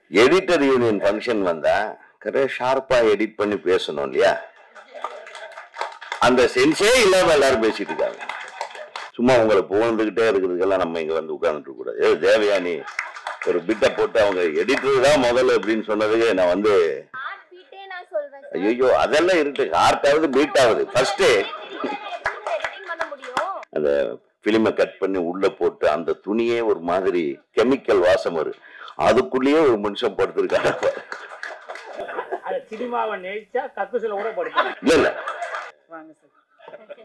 Editor union function வந்தா கரெக்டாக ஷார்ப்பா எடிட் பண்ணி பேசணும் இல்லையா அந்த சென்ஸே இல்லாம எல்லாரும் பேசிட்டு இருக்காங்க சும்மா உங்களை புகழ்ந்துகிட்டே இருக்கிறதுக்கெல்லாம் நம்ம இங்க வந்து உட்கார்ந்துட்டு கூடாது ஏ தேவயானி ஒரு பிட்டை போட்டு அவங்க எடிட்டர் தான் முதல்ல அப்படின்னு சொன்னதுக்கு நான் வந்து ஹார்ட் பீட்டே நான் சொல்றேன் சார் ஐயோ அதெல்லாம் இருக்கு ஹார்ட்டாவது பீட் ஆகுது ஃபர்ஸ்ட் எடிட்டிங் பண்ண முடியும் அந்த பிலிமை கட் பண்ணி உள்ள போட்டு அந்த துணியே ஒரு மாதிரி கெமிக்கல் வாசம் வரும் அதுக்குள்ளேயே ஒரு மனுஷன் படுத்திருக்காங்க அது சினிமாவை நெய்ச்சா கக்குசில கூட படிக்கலாம் இல்ல இல்ல வாங்க சார்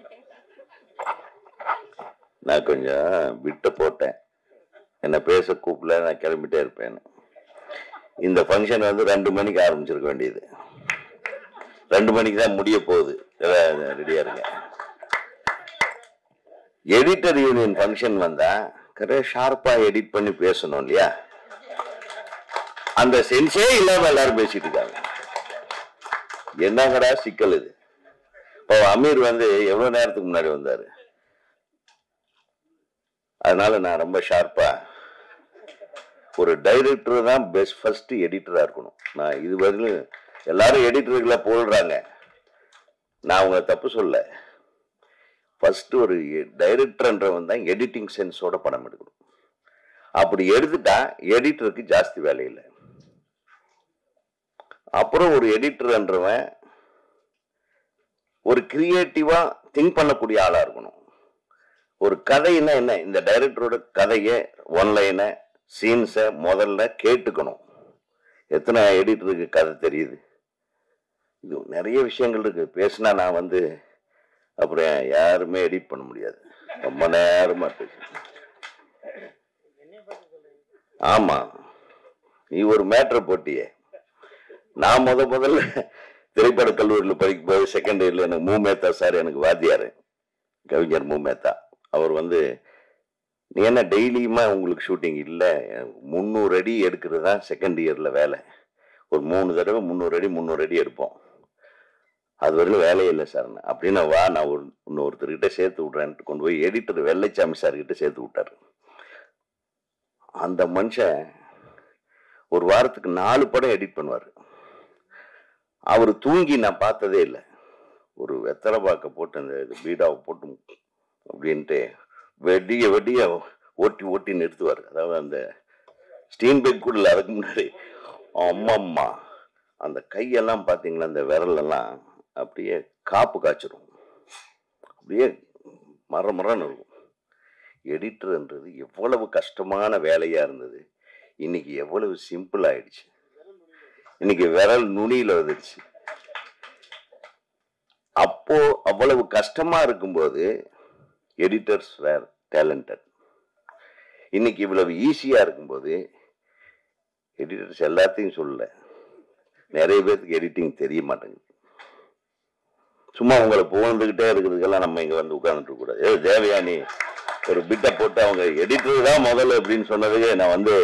நான் கொஞ்சம் விட்ட போட்டேன் என்ன பேச கூப்பிடல நான் கிளம்பிட்டே இருப்பேன் இந்த ஃபங்க்ஷன் வந்து ரெண்டு மணிக்கு ஆரம்பிச்சிருக்க வேண்டியது ரெண்டு மணிக்கு தான் முடிய போகுது ரெடியா இருங்க எடிட்டர் யூனியன் ஃபங்க்ஷன் வந்தா கரெக்டாக ஷார்ப்பா எடிட் பண்ணி பேசணும் இல்லையா அந்த சென்ஸே இல்லாம எல்லாரும் பேசிட்டு இருக்காங்க என்னங்கடா சிக்கல் இது இப்போ அமீர் வந்து எவ்வளவு நேரத்துக்கு முன்னாடி வந்தாரு அதனால நான் ரொம்ப ஷார்ப்பா ஒரு டைரக்டர் தான் பெஸ்ட் ஃபர்ஸ்ட் எடிட்டரா இருக்கணும் நான் இது வரையிலும் எல்லாரும் எடிட்டர்களை போடுறாங்க நான் அவங்க தப்பு சொல்ல ஃபர்ஸ்ட் ஒரு டைரக்டர்ன்றவன் தான் எடிட்டிங் சென்ஸோட படம் எடுக்கணும் அப்படி எடுத்துட்டா எடிட்டருக்கு ஜாஸ்தி வேலை இல்லை அப்புறம் ஒரு எடிட்டர்ன்றவன் ஒரு கிரியேட்டிவா திங்க் பண்ணக்கூடிய ஆளா இருக்கணும் ஒரு கதைன்னா என்ன இந்த டைரக்டரோட கதையை ஒன்லைனை சீன்ஸை முதல்ல கேட்டுக்கணும் எத்தனை எடிட்டருக்கு கதை தெரியுது இது நிறைய விஷயங்கள் இருக்கு பேசினா நான் வந்து அப்புறம் யாருமே எடிட் பண்ண முடியாது ரொம்ப நேரமா பேச ஆமா நீ ஒரு மேட்ரை போட்டியே நான் முத முதல்ல திரைப்பட கல்லூரியில் படிக்கும் போது செகண்ட் இயர்ல எனக்கு மூ மேத்தா சார் எனக்கு வாத்தியாரு கவிஞர் மூ மேத்தா அவர் வந்து நீ என்ன டெய்லியுமா உங்களுக்கு ஷூட்டிங் இல்லை முந்நூறு அடி எடுக்கிறது தான் செகண்ட் இயர்ல வேலை ஒரு மூணு தடவை முந்நூறு அடி முந்நூறு அடி எடுப்போம் அது வரையிலும் வேலையே இல்லை சார் அப்படின்னு வா நான் ஒரு இன்னொருத்தர்கிட்ட சேர்த்து விட்றேன்ட்டு கொண்டு போய் எடிட்டர் வெள்ளைச்சாமி சார் கிட்ட சேர்த்து விட்டாரு அந்த மனுஷன் ஒரு வாரத்துக்கு நாலு படம் எடிட் பண்ணுவார் அவர் தூங்கி நான் பார்த்ததே இல்லை ஒரு வெத்தலை பாக்க போட்டு அந்த இது பீடாவை போட்டு அப்படின்ட்டு வெடிய வெடிய ஓட்டி ஓட்டி நிறுத்துவார் அதாவது அந்த ஸ்டீம் பேக் கூட இல்லை அதுக்கு முன்னாடி அம்மம்மா அந்த கையெல்லாம் பார்த்தீங்களா அந்த விரலெல்லாம் அப்படியே காப்பு காய்ச்சிரும் அப்படியே மர மரன்னு இருக்கும் எடிட்டர்ன்றது எவ்வளவு கஷ்டமான வேலையா இருந்தது இன்னைக்கு எவ்வளவு சிம்பிள் ஆயிடுச்சு இன்னைக்கு விரல் நுனியில வந்துடுச்சு அப்போ அவ்வளவு கஷ்டமா இருக்கும்போது எடிட்டர்ஸ் வேர் டேலண்டட் இன்னைக்கு இவ்வளவு ஈஸியா இருக்கும்போது எடிட்டர்ஸ் எல்லாத்தையும் சொல்லல நிறைய பேருக்கு எடிட்டிங் தெரிய மாட்டேங்குது சும்மா உங்களை புகழ்ந்துகிட்டே இருக்கிறதுக்கெல்லாம் நம்ம இங்க வந்து உட்கார்ந்துட்டு கூடாது ஏ தேவயானி ஒரு பிட்டை போட்டு அவங்க எடிட்டர் தான் முதல்ல அப்படின்னு சொன்னதுக்கு நான் வந்து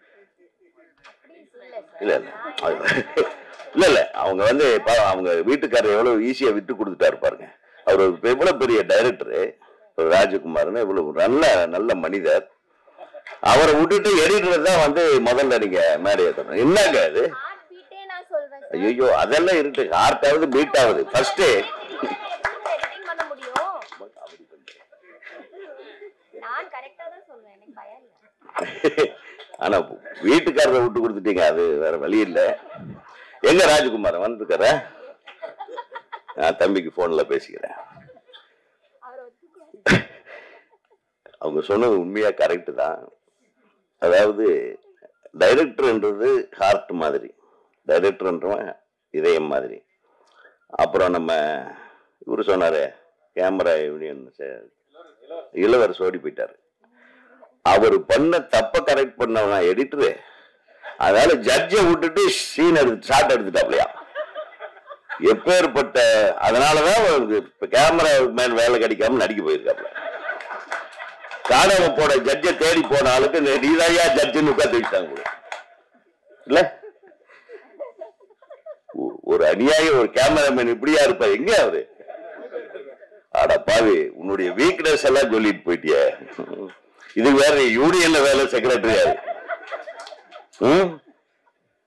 இல்ல இல்ல அது- இல்ல இல்ல அவங்க வந்து பா- அவங்க வீட்டுக்காரர் எவ்வளவு ஈஸியா விட்டு கொடுத்துட்டாரு பாருங்க அவர் ஒரு எவ்வளவு பெரிய டைரக்டர் ஒரு ராஜகுமார்னு இவ்வளவு நல்ல நல்ல மனிதர் அவரை விட்டுட்டு எடிட்டர் தான் வந்து முதல்ல நீங்க மேடை ஏத்தணும் என்னங்க அது ஹார்ட் பீட்டே நான் சொல்றேன் சார் ஐயோ அதெல்லாம் இருக்கு ஹார்ட்டாவது பீட் ஆகுது ஃபர்ஸ்ட் எடிட்டிங் பண்ண முடியும் நான் கரெக்டா தான் சொல்றேன் எனக்கு பயம் இல்ல ஆனா வீட்டுக்காரரை விட்டு கொடுத்துட்டீங்க அது வேற வழி இல்ல எங்க ராஜகுமார் வந்திருக்கார நான் தம்பிக்கு போன்ல பேசிக்கிறேன் அவர் ஒத்துக்குவாரு அவங்க சொன்னது உண்மையா கரெக்ட் தான் அதாவது டைரக்டர்ன்றது ஹார்ட் மாதிரி டைரக்டர்ன்றவன் இதயம் மாதிரி அப்புறம் நம்ம இவரு சொன்னாரு கேமரா யூனியன் இளவரசு ஓடி போயிட்டாரு அவர் பண்ண தப்ப கரெக்ட் பண்ணவன் எடிட்டரு அதனால ஜட்ஜை விட்டுட்டு சீன் எடுத்து ஷாட் எடுத்துட்டாப்லையா எப்பேற்பட்ட அதனாலதான் அவருக்கு இப்ப கேமரா மேல் வேலை கிடைக்காம நடிக்க போயிருக்காப்ல காணாம போன ஜட்ஜை தேடி போன ஆளுக்கு நீ- நீதாயா ஜட்ஜுன்னு உட்காந்து வச்சுட்டாங்க போல. இல்ல ஒ- ஒரு அநியாயம் ஒரு கேமராமேன் இப்படியா இருப்பா எங்க அவரு அட பாவி உன்னுடைய வீக்னஸ் எல்லாம் சொல்லிட்டு போயிட்டியே இது வேற யூனியன்ல வேலை செக்ரட்டரியா ம்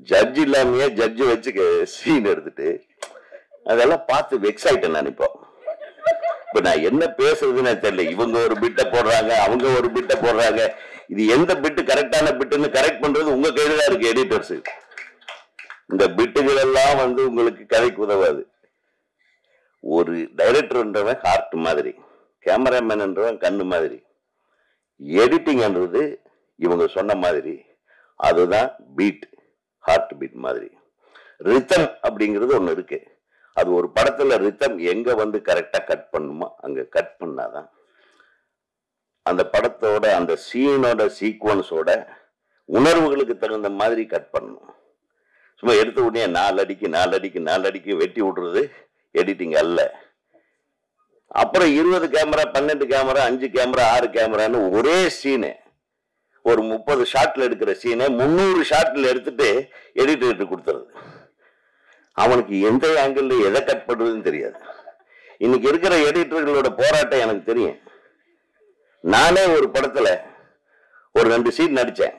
ஜட்ஜ் இல்லாமயே ஜட்ஜ் வச்சு சீன் எடுத்துட்டு அதெல்லாம் பார்த்து வெக்ஸ் ஆயிட்டேன் நான் இப்போ இப்ப நான் என்ன பேசுறதுன்னு தெரியல இவங்க ஒரு பிட்டை போடுறாங்க அவங்க ஒரு பிட்டை போடுறாங்க இது எந்த பிட்டு கரெக்டான பிட்டுன்னு கரெக்ட் பண்றது உங்க கையில தான் இருக்கு எடிட்டர்ஸ் இந்த பிட்டுகள் எல்லாம் வந்து உங்களுக்கு கதைக்கு உதவாது ஒரு டைரக்டர்ன்றவன் ஹார்ட் மாதிரி கேமராமேன்ன்றவன் கண்ணு மாதிரி எடிட்டிங்ன்றது இவங்க சொன்ன மாதிரி அதுதான் பீட் ஹார்ட் பீட் மாதிரி ரித்தம் அப்படிங்கிறது ஒன்று இருக்கு அது ஒரு படத்துல ரித்தம் எங்க வந்து கரெக்டா கட் பண்ணுமோ அங்க கட் பண்ணாதான் அந்த படத்தோட அந்த சீனோட சீக்வன்ஸோட உணர்வுகளுக்கு தகுந்த மாதிரி கட் பண்ணணும் சும்மா எடுத்த உடனே நாலு அடிக்கு நாலு அடிக்கு நாலு அடிக்கு வெட்டி விடுறது எடிட்டிங் அல்ல அப்புறம் இருபது கேமரா பன்னெண்டு கேமரா அஞ்சு கேமரா ஆறு கேமரான்னு ஒரே சீனு ஒரு முப்பது ஷாட்ல எடுக்கிற சீனை முந்நூறு ஷாட்ல எடுத்துட்டு எடிட்டர்கிட்ட கொடுத்துறது அவனுக்கு எந்த ஆங்கிள் எதை கட் பண்றதுன்னு தெரியாது இன்னைக்கு இருக்கிற எடிட்டர்களோட போராட்டம் எனக்கு தெரியும் நானே ஒரு படத்துல ஒரு ரெண்டு சீன் நடிச்சேன்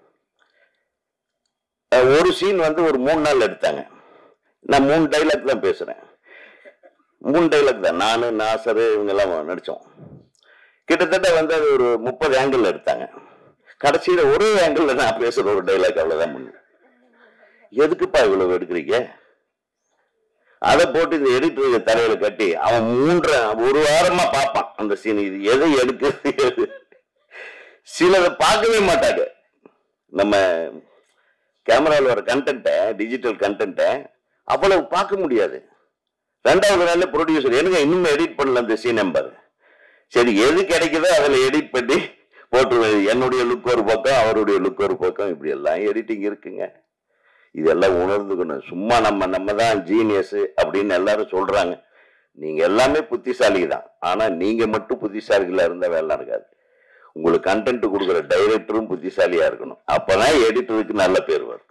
அஹ் ஒரு சீன் வந்து ஒரு மூணு நாள் எடுத்தாங்க நான் மூணு டைலாக் தான் பேசுறேன் மூணு டைலாக் தான் நானு நாசரு இவங்க எல்லாம் நடிச்சோம் கிட்டத்தட்ட வந்து அது ஒரு முப்பது ஆங்கிள் எடுத்தாங்க கடைசியில ஒரே ஆங்கிள் நான் பேசுற ஒரு டைலாக் அவ்வளவுதான் பண்ணு எதுக்குப்பா இவ்வளவு எடுக்கிறீங்க அதை போட்டு இந்த எடிட்டருக்கு தலையில கட்டி அவன் மூன்றரை ஒரு வாரமா பார்ப்பான் அந்த சீன் இது எதை எடுக்கிறது எது சிலதை பார்க்கவே மாட்டாங்க நம்ம கேமராவில் வர கண்டென்ட்டை டிஜிட்டல் கண்டென்ட்டை அவ்வளவு பார்க்க முடியாது ரெண்டாவது நாள்ல ப்ரொடியூசர் எனக்கு இன்னும் எடிட் பண்ணல அந்த சீன் நம்பர் சரி எது கிடைக்குதோ அதில் எடிட் பண்ணி போட்டுருவேன் என்னுடைய லுக் ஒரு பக்கம் அவருடைய லுக் ஒரு பக்கம் இப்படி எல்லாம் எடிட்டிங் இருக்குங்க இதெல்லாம் உணர்ந்துக்கணும் சும்மா நம்ம நம்ம தான் ஜீனியஸ் அப்படின்னு எல்லாரும் சொல்றாங்க நீங்க எல்லாமே புத்திசாலி தான் ஆனா நீங்க மட்டும் புத்திசாலிகளா இருந்தா வேலை நடக்காது உங்களுக்கு கண்டென்ட் கொடுக்குற டைரக்டரும் புத்திசாலியா இருக்கணும் அப்பதான் எடிட்டருக்கு நல்ல பேர் வரும்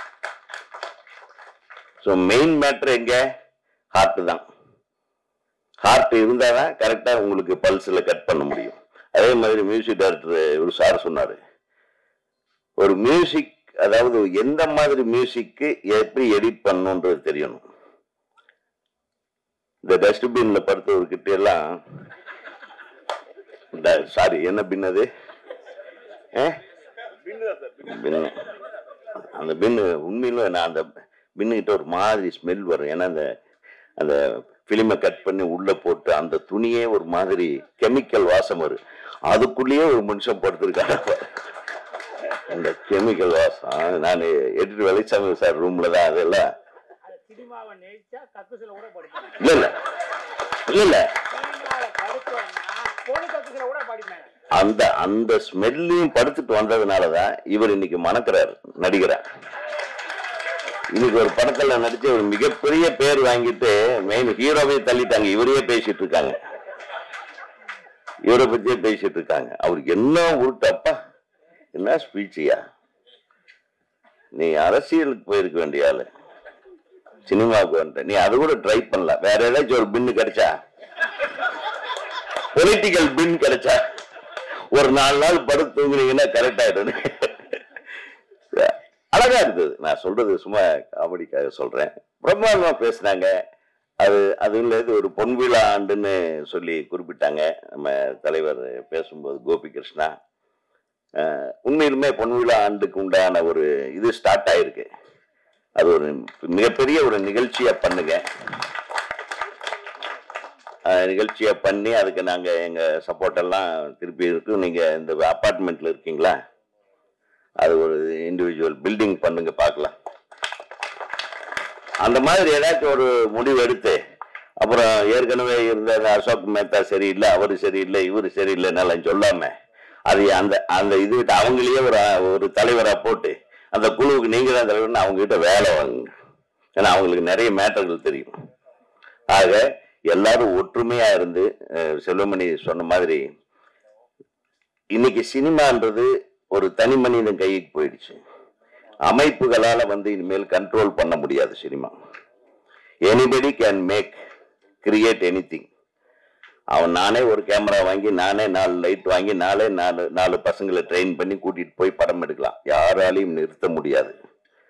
ஸோ மெயின் மேட்ரு எங்க ஹார்ட் தான் ஹார்ட் இருந்தாதான் கரெக்டா உங்களுக்கு பல்ஸ்ல கட் பண்ண முடியும் அதே மாதிரி மியூசிக் டைரக்டர் ஒரு சார் சொன்னாரு ஒரு மியூசிக் அதாவது எந்த மாதிரி மியூசிக்கு எப்படி எடிட் பண்ணணுன்றது தெரியணும் இந்த டஸ்ட்பின்ல படுத்தவர்கிட்ட எல்லாம் சாரி என்ன பின் அது பின்னு அந்த பின்னு உண்மையிலும் நான் அந்த பின்னுகிட்ட ஒரு மாதிரி ஸ்மெல் வரும் ஏன்னா அந்த அந்த ஃபிலிமை கட் பண்ணி உள்ள போட்டு அந்த துணியே ஒரு மாதிரி கெமிக்கல் வாசம் வரும் அதுக்குள்ளேயே ஒரு மனுஷன் படுத்திருக்காங்க அந்த கெமிக்கல் வாசம் நான் எடிட்டர் வெளிச்சாமி சார் ரூம்ல தான் அதெல்லாம் அது சினிமாவை நெய்ச்சா கக்குசில கூட படிப்பேன் இல்ல இல்ல இல்ல இல்ல சினிமாவை படுத்தோம்னா பொண்ணு கக்குசில கூட படிப்பேன் அந்த அந்த ஸ்மெல்லையும் படுத்துட்டு வந்ததுனாலதான் இவர் இன்னைக்கு மணக்கிறார் நடிகரா இன்னைக்கு ஒரு படத்துல நடிச்சு ஒரு மிகப்பெரிய பேர் வாங்கிட்டு மெயின் ஹீரோவே தள்ளிட்டாங்க இவரையே பேசிட்டு இருக்காங்க இவரை பத்தியே பேசிட்டு இருக்காங்க அவருக்கு என்ன உருட்டப்பா என்ன ஸ்பீச்சியா நீ அரசியலுக்கு போயிருக்க வேண்டிய ஆளு சினிமாவுக்கு வந்துட்ட நீ அது கூட ட்ரை பண்ணல வேற ஏதாச்சும் ஒரு பின்னு கிடைச்சா பொலிட்டிக்கல் பின் கிடைச்சா ஒரு நாலு நாள் படுத்து தூங்குனீங்கன்னா கரெக்ட் ஆயிடும் அழகா இருந்தது நான் சொல்றது சும்மா காமெடிக்காக சொல்றேன் பிரம்மாண்டமா பேசுனாங்க அது அதுல இது ஒரு பொன்விழா ஆண்டுன்னு சொல்லி குறிப்பிட்டாங்க நம்ம தலைவர் பேசும்போது கோபி கிருஷ்ணா அஹ், உண்மையிலுமே பொன்விழா ஆண்டுக்கு உண்டான ஒரு இது ஸ்டார்ட் ஆயிருக்கு அது ஒரு மிகப்பெரிய ஒரு நிகழ்ச்சியா பண்ணுங்க அஹ், நிகழ்ச்சியா பண்ணி அதுக்கு நாங்க எங்க சப்போர்ட் எல்லாம் திருப்பி இருக்கு நீங்க இந்த அபார்ட்மெண்ட்ல இருக்கீங்களா அது ஒரு இண்டிவிஜுவல் பில்டிங் பண்ணுங்க பார்க்கலாம் அந்த மாதிரி ஏதாச்சும் ஒரு முடிவு எடுத்து அப்புறம் ஏற்கனவே இருந்த அந்த அசோக் மேத்தா சரியில்லை அவரு சரியில்லை இவரு சரியில்லைன்னாலும் சொல்லாம அது அந்த அந்த இது அவங்களையே ஒரு ஒரு தலைவரா போட்டு அந்த குழுவுக்கு நீங்க தான் தலைவர்னு அவங்க கிட்ட வேலை வாங்குங்க ஏன்னா அவங்களுக்கு நிறைய மேட்டர்கள் தெரியும் ஆக எல்லாரும் ஒற்றுமையா இருந்து அஹ், செல்வமணி சொன்ன மாதிரி இன்னைக்கு சினிமான்றது ஒரு தனி மனிதன் கைக்கு போயிடுச்சு அமைப்புகளால வந்து இனிமேல் கண்ட்ரோல் பண்ண முடியாது cinema anybody can make create anything அவன் நானே ஒரு கேமரா வாங்கி நானே நாலு லைட் வாங்கி நாளே நாலு நாலு பசங்களை ட்ரெயின் பண்ணி கூட்டிட்டு போய் படம் எடுக்கலாம் யாராலையும் நிறுத்த முடியாது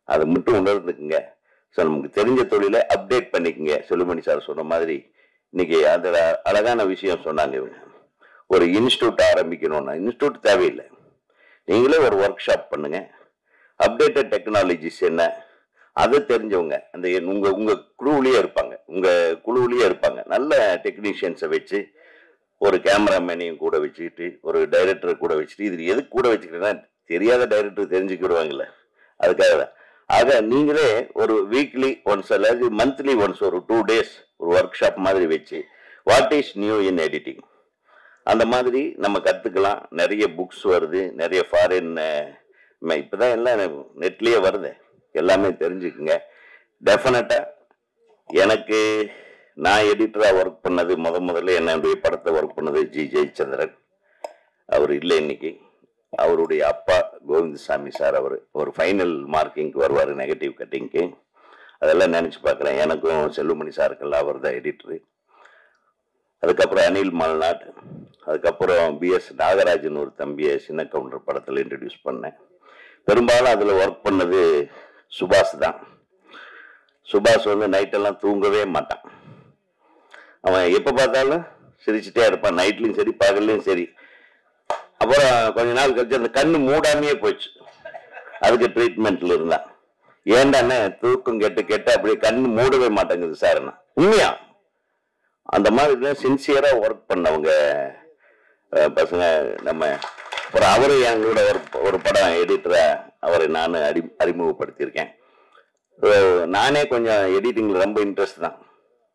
அதை மட்டும் உணர்ந்துக்குங்க ஸோ நமக்கு தெரிஞ்ச தொழிலை அப்டேட் பண்ணிக்கங்க செல்லுமணி சார் சொன்ன மாதிரி இன்னைக்கு அதில் அழகான விஷயம் சொன்னாங்க இவங்க ஒரு இன்ஸ்டியூட் ஆரம்பிக்கணும்னா இன்ஸ்டியூட் தேவையில்லை நீங்களே ஒரு ஒர்க் ஷாப் பண்ணுங்க அப்டேட்டட் டெக்னாலஜிஸ் என்ன அதை தெரிஞ்சவங்க அந்த என் உங்க உங்க குழுவிலேயே இருப்பாங்க உங்க குழுவிலேயே இருப்பாங்க நல்ல டெக்னீஷியன்ஸை வச்சு ஒரு கேமராமேனையும் கூட வச்சுக்கிட்டு ஒரு டைரக்டரை கூட வச்சுட்டு இது எதுக்கு கூட வச்சுக்கிட்டேன்னா தெரியாத டைரக்டர் தெரிஞ்சுக்கிடுவாங்கல்ல அதுக்காக தான் ஆக நீங்களே ஒரு வீக்லி ஒன்ஸ் அல்லது மந்த்லி ஒன்ஸ் ஒரு டூ டேஸ் ஒரு ஒர்க் ஷாப் மாதிரி வச்சு what is new in editing அந்த மாதிரி நம்ம கற்றுக்கலாம் நிறைய புக்ஸ் வருது நிறைய ஃபாரின் இப்போதான் எல்லாம் நெட்லேயே வருது எல்லாமே தெரிஞ்சுக்குங்க டெஃபினட்டாக எனக்கு நான் எடிட்டராக ஒர்க் பண்ணது முத முதல்ல என்னுடைய படத்தை ஒர்க் பண்ணது ஜி ஜெயச்சந்திரன் அவர் இல்லை இன்னைக்கு அவருடைய அப்பா கோவிந்தசாமி சார் அவர் ஒரு ஃபைனல் மார்க்கிங்க்கு வருவார் நெகட்டிவ் கட்டிங்க்கு அதெல்லாம் நினச்சி பார்க்குறேன் எனக்கும் செல்லுமணி சாருக்கெல்லாம் அவர் தான் எடிட்டரு அதுக்கப்புறம் அனில் மல்நாட் அதுக்கப்புறம் பிஎஸ் நாகராஜன் ஒரு தம்பியை சின்ன கவுண்டர் படத்தில் இன்ட்ரடியூஸ் பண்ணேன் பெரும்பாலும் அதில் ஒர்க் பண்ணது சுபாஷ் தான் சுபாஷ் வந்து நைட்டெல்லாம் தூங்கவே மாட்டான் அவன் எப்போ பார்த்தாலும் சிரிச்சுட்டே இருப்பான் நைட்லையும் சரி பகல்லையும் சரி அப்புறம் கொஞ்ச நாள் கழிச்சு அந்த கண்ணு மூடாமையே போச்சு அதுக்கு ட்ரீட்மெண்ட்ல இருந்தான் ஏண்டாண்ணே தூக்கம் கெட்டு கெட்டு அப்படியே கண்ணு மூடவே மாட்டேங்குது சார் உண்மையா அந்த மாதிரி சின்சியரா ஒர்க் பண்ணவங்க அஹ், பசங்க நம்ம அப்புறம் அவரு எங்களோட ஒரு ஒரு படம் எடிட்டரா அவரை நான் அறி அறிமுகப்படுத்தியிருக்கேன் அஹ், நானே கொஞ்சம் எடிட்டிங்ல ரொம்ப இன்ட்ரெஸ்ட் தான்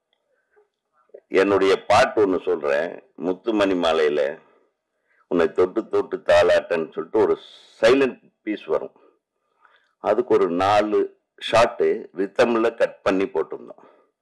என்னுடைய பாட்டு ஒன்று சொல்றேன் முத்துமணி மாலையில உன்னை தொட்டு தொட்டு தாளாட்டன்னு சொல்லிட்டு ஒரு சைலண்ட் பீஸ் வரும் அதுக்கு ஒரு நாலு ஷாட்டு ரித்தம்ல கட் பண்ணி போட்டிருந்தோம்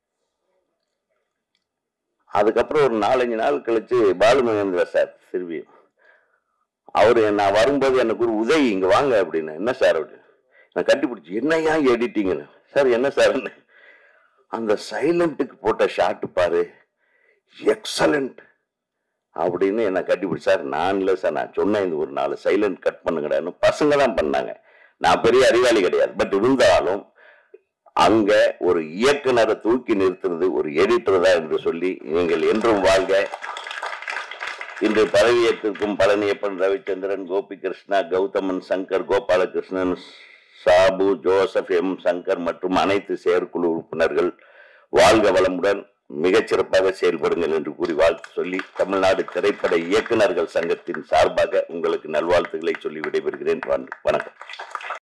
அதுக்கப்புறம் ஒரு நாலஞ்சு நாள் கழிச்சு பாலு மகேந்திர சார் திரும்பி அவரு நான் வரும்போது எனக்கு ஒரு உதவி இங்க வாங்க அப்படின்னு என்ன சார் அப்படின்னு நான் கட்டிப்பிடிச்சு என்னையா எடிட்டிங்னு சார் என்ன சார்ன்னு அந்த சைலண்ட்டுக்கு போட்ட ஷாட்டு பாரு எக்ஸலண்ட் அப்படின்னு என்ன கட்டிப்பிடிச்சு சார் நான் இல்லை சார் நான் சொன்னேன் இந்த ஒரு நாலு சைலண்ட் கட் பண்ணுங்கடான்னு பசங்க தான் பண்ணாங்க நான் பெரிய அறிவாளி கிடையாது பட் இருந்தாலும் அங்க ஒரு இயக்குனரை தூக்கி நிறுத்துறது ஒரு எடிட்டர் தான் என்று சொல்லி நீங்கள் என்றும் வாழ்க இன்று பதவியேற்றிருக்கும் பழனியப்பன் ரவிச்சந்திரன் கோபி கிருஷ்ணா கௌதமன் சங்கர் கோபாலகிருஷ்ணன் சாபு ஜோசப் எம் சங்கர் மற்றும் அனைத்து செயற்குழு உறுப்பினர்கள் வாழ்க வளமுடன் மிகச்சிறப்பாக செயல்படுங்கள் என்று கூறி வாழ்த்து சொல்லி தமிழ்நாடு திரைப்பட இயக்குனர்கள் சங்கத்தின் சார்பாக உங்களுக்கு நல்வாழ்த்துக்களை சொல்லி விடைபெறுகிறேன் வணக்கம்